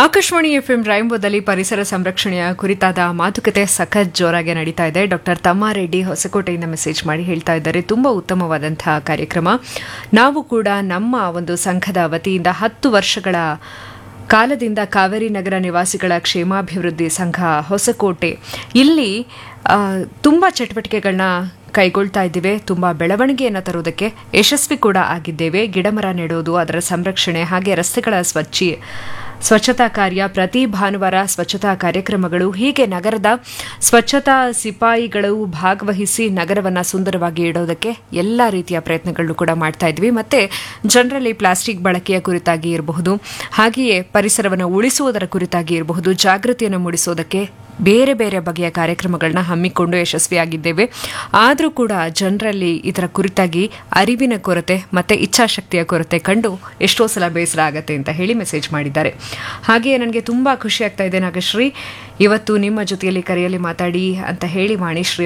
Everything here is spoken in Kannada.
ಆಕಾಶವಾಣಿ ಎಫ್ಎಂ ರೈಂಬೋದಲ್ಲಿ ಪರಿಸರ ಸಂರಕ್ಷಣೆಯ ಕುರಿತಾದ ಮಾತುಕತೆ ಸಖತ್ ಜೋರಾಗಿ ನಡೀತಾ ಇದೆ ಡಾಕ್ಟರ್ ತಮ್ಮಾರೆಡ್ಡಿ ಹೊಸಕೋಟೆಯಿಂದ ಮೆಸೇಜ್ ಮಾಡಿ ಹೇಳ್ತಾ ಇದ್ದಾರೆ ತುಂಬಾ ಉತ್ತಮವಾದಂತಹ ಕಾರ್ಯಕ್ರಮ ನಾವು ಕೂಡ ನಮ್ಮ ಒಂದು ಸಂಘದ ವತಿಯಿಂದ ಹತ್ತು ವರ್ಷಗಳ ಕಾಲದಿಂದ ಕಾವೇರಿ ನಗರ ನಿವಾಸಿಗಳ ಕ್ಷೇಮಾಭಿವೃದ್ಧಿ ಸಂಘ ಹೊಸಕೋಟೆ ಇಲ್ಲಿ ಆ, ತುಂಬ ಚಟುವಟಿಕೆಗಳನ್ನ ಕೈಗೊಳ್ತಾ ಇದ್ದೇವೆ ತುಂಬ ಬೆಳವಣಿಗೆಯನ್ನು ತರುವುದಕ್ಕೆ ಯಶಸ್ವಿ ಕೂಡ ಆಗಿದ್ದೇವೆ ಗಿಡಮರ ನೆಡೋದು ಅದರ ಸಂರಕ್ಷಣೆ ಹಾಗೆ ರಸ್ತೆಗಳ ಸ್ವಚ್ಛಿ ಸ್ವಚ್ಛತಾ ಕಾರ್ಯ ಪ್ರತಿ ಭಾನುವಾರ ಸ್ವಚ್ಛತಾ ಕಾರ್ಯಕ್ರಮಗಳು ಹೀಗೆ ನಗರದ ಸ್ವಚ್ಛತಾ ಸಿಪಾಯಿಗಳು ಭಾಗವಹಿಸಿ ನಗರವನ್ನು ಸುಂದರವಾಗಿ ಇಡೋದಕ್ಕೆ ಎಲ್ಲ ರೀತಿಯ ಪ್ರಯತ್ನಗಳನ್ನು ಕೂಡ ಮಾಡ್ತಾ ಇದ್ವಿ ಮತ್ತೆ ಜನರಲ್ಲಿ ಪ್ಲಾಸ್ಟಿಕ್ ಬಳಕೆಯ ಕುರಿತಾಗಿ ಇರಬಹುದು ಹಾಗೆಯೇ ಪರಿಸರವನ್ನು ಉಳಿಸುವುದರ ಕುರಿತಾಗಿ ಇರಬಹುದು ಜಾಗೃತಿಯನ್ನು ಮೂಡಿಸೋದಕ್ಕೆ ಬೇರೆ ಬೇರೆ ಬಗೆಯ ಕಾರ್ಯಕ್ರಮಗಳನ್ನ ಹಮ್ಮಿಕೊಂಡು ಯಶಸ್ವಿಯಾಗಿದ್ದೇವೆ ಆದರೂ ಕೂಡ ಜನರಲ್ಲಿ ಇದರ ಕುರಿತಾಗಿ ಅರಿವಿನ ಕೊರತೆ ಮತ್ತೆ ಇಚ್ಛಾಶಕ್ತಿಯ ಕೊರತೆ ಕಂಡು ಎಷ್ಟೋ ಸಲ ಬೇಸರ ಆಗತ್ತೆ ಅಂತ ಹೇಳಿ ಮೆಸೇಜ್ ಮಾಡಿದ್ದಾರೆ ಹಾಗೆಯೇ ನನಗೆ ತುಂಬಾ ಖುಷಿ ಆಗ್ತಾ ಇದೆ ನಾಗಶ್ರೀ ಇವತ್ತು ನಿಮ್ಮ ಜೊತೆಯಲ್ಲಿ ಕರೆಯಲ್ಲಿ ಮಾತಾಡಿ ಅಂತ ಹೇಳಿ ವಾಣಿಶ್ರೀ